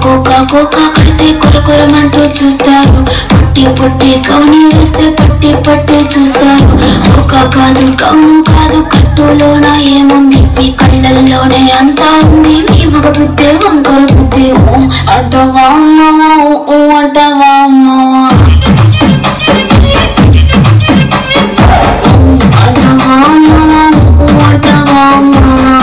కోక కోక కడితే కొర కొరమంటూ చూస్తారు పొట్టి పొట్టి కౌని వేస్తే పట్టి పట్టి చూస్తారు కోక కాదు కౌను కాదు కట్టులోన ఏముంది మీ కళ్ళల్లోనే అంతా ఉంది మీ మగ బుద్ధి వంకర బుద్ధి ఊ అంటవా అమ్మవా ఊ అంటవా అమ్మవా ఊ అంటవా అమ్మవా ఊ అంటవా అమ్మవా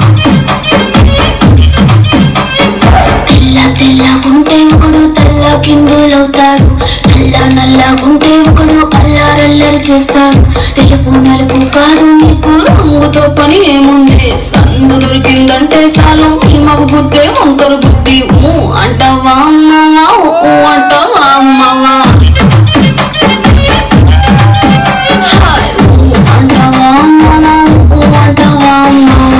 తెల్ల తెల్లగుంటే ఒకడు తెల్ల కిందులవుతాడు నల్ల నల్లగుంటే ఒకడు అల్లారల్లరి చేస్తాడు తెలుపు నలుపు కాదు నీకు రంగుతో పని ఏముంది సందు దొరికిందంటే చాలు ఈ మగ బుద్ధి వంకర బుద్ధి ఊ అంటావా అమ్మవా ఊ అంటావా అమ్మవా హాయ్ ఊ అంటావా అమ్మవా ఊ అంటావా అమ్మవా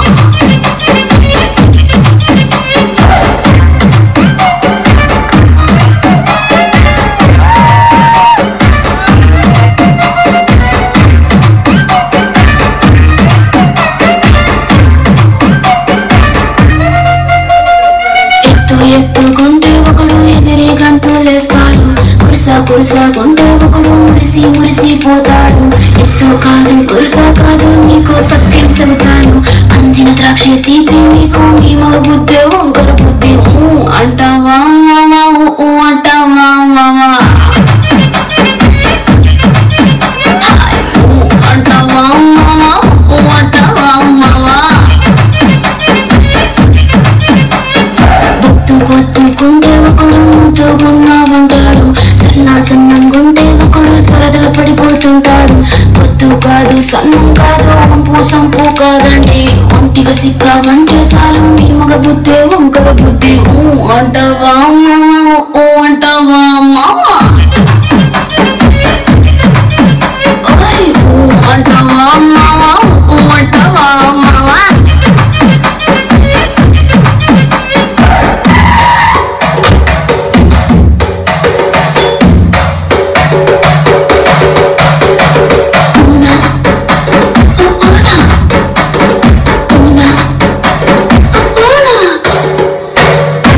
ఎత్తు ఎత్తుకుంటే ఒకడు ఎగిరి గంతులేస్తాడు కురుస కురుసకుంటే ఒకడు మురిసి మురిసిపోతాడు ఎత్తు కాదు కురుస కాదు నీకు సత్యం చెబుతాను అందిన ద్రాక్ష తీపి నీకు మీ మగ బుద్ధి వంకర బుద్ధి ఊ అంటావా మావా ఊ అంటావా మావా హాయ్ ఊ అంటావా మావా ఊ అంటావా మావా బొత్తు బొత్తుకుంటే ఒకడు ముద్దుగున్నామంటాడు సన్నా సన్నంగుంటే ఒకడు సరదా పడిపోతుంటాడు బొత్తు కాదు సన్నం కాదు వంపు సంపు కాదండి ఒంటిగా సిక్కావంటే చాలు మీ మగ బుద్ధి వంకర బుద్ధి ఊ అంటావా మావా ఊ అంటావా మావా ఓయ్ ఊ అంటావా మావా ఊ అంటావా మావా Una, una, una, una.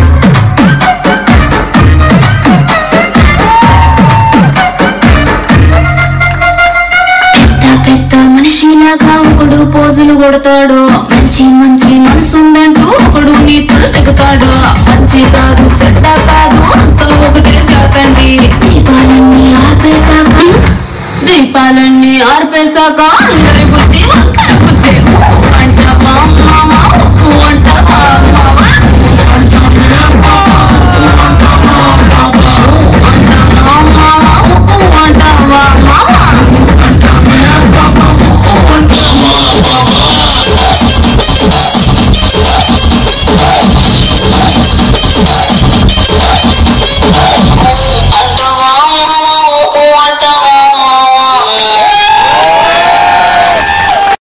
పెద్ద పెద్ద మనిషిలాగా ఒకడు పోజులు కొడతాడు మంచి మంచి మనసుందంటూ ఒకడు నీతులు చెబుతాడు మంచి కాదు చెడ్డ కాదు అంతా ఒకటే తాకండి దీపాలన్నీ ఆర్పేశాక దీపాలన్నీ ఆర్పేశాక